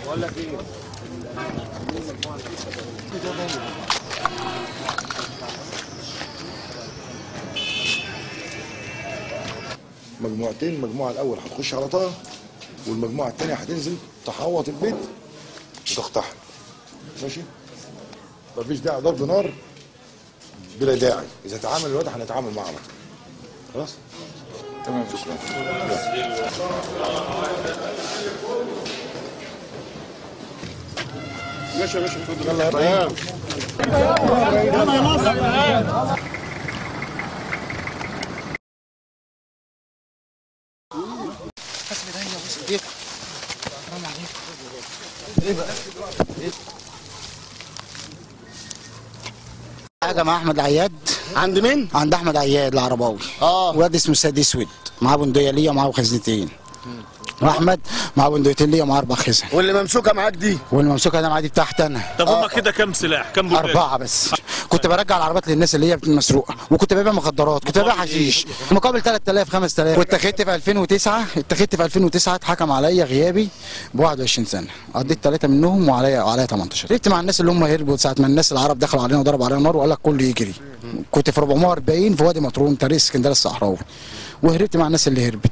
مجموعتين المجموعه الاول هتخش على طه والمجموعه الثانيه هتنزل تحوط البيت وتقتحم ماشي مفيش داعي ضرب نار بلا داعي اذا تعامل الواد هنتعامل معاه على طول خلاص تمام شكرا ماشي يا باشا اتفضل يلا يا ابراهيم حاجه مع احمد عياد عند مين؟ عند احمد عياد العرباوي اه واد اسمه سيد اسود معاه بندقيه ليا ومعاه خزنتين واحمد معاه بندقيتين ليا ومعاه اربع خزن واللي ممسوكه معاك دي والممسوكه ده معاه دي بتاعتي انا طب هما كده كام سلاح كام بندقية؟ أربعة بس كنت برجع العربيات للناس اللي هي مسروقة وكنت ببيع مخدرات كنت ببيع حشيش مقابل 3000 5000 واتخذت في 2009 اتخذت في 2009 اتحكم عليا غيابي ب 21 سنة قضيت ثلاثة منهم وعليا وعليا 18 هربت مع الناس اللي هم هربوا ساعة ما الناس العرب دخلوا علينا وضربوا علينا نار وقال لك كله يجري كنت في 440 في وادي مطرون طريق اسكندرية الصحراوي وهربت مع الناس اللي هربت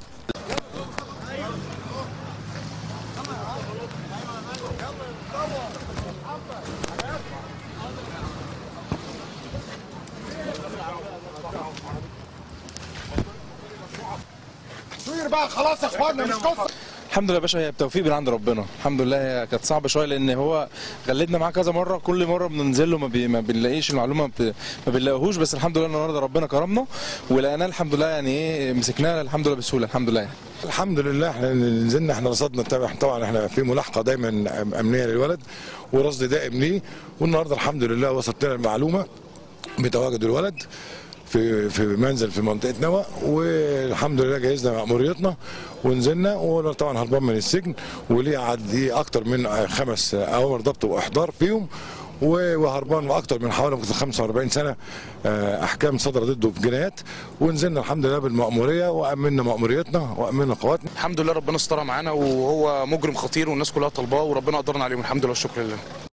تصوير بقى خلاص يا اخوانا مش قصه الحمد لله يا باشا هي بتوفيق من عند ربنا الحمد لله هي كانت صعبه شويه لان هو غلدنا معاه كذا مره كل مره بننزل له ما, بي... ما بنلاقيش المعلومه ما, ب... ما بنلاقيهوش بس الحمد لله النهارده ربنا كرمنا ولقيناه الحمد لله يعني ايه مسكناه الحمد لله بسهوله الحمد لله الحمد لله احنا نزلنا احنا رصدنا طبعا طبعا احنا في ملاحقه دايما امنيه للولد ورصد دائم ليه والنهارده الحمد لله وصلت لنا المعلومه بتواجد الولد في في منزل في منطقه نوى والحمد لله جهزنا مأموريتنا ونزلنا وهو طبعا هربان من السجن وليه عدي اكتر من خمس اوامر ضبط واحضار فيهم و- وهربان واكتر من حوالي ممكن 45 سنه آه، احكام صدر ضده في جنايات ونزلنا الحمد لله بالمأموريه وامنا مأموريتنا وامنا قواتنا الحمد لله ربنا استرها معانا وهو مجرم خطير والناس كلها طالباه وربنا قدرنا عليهم الحمد لله والشكر لله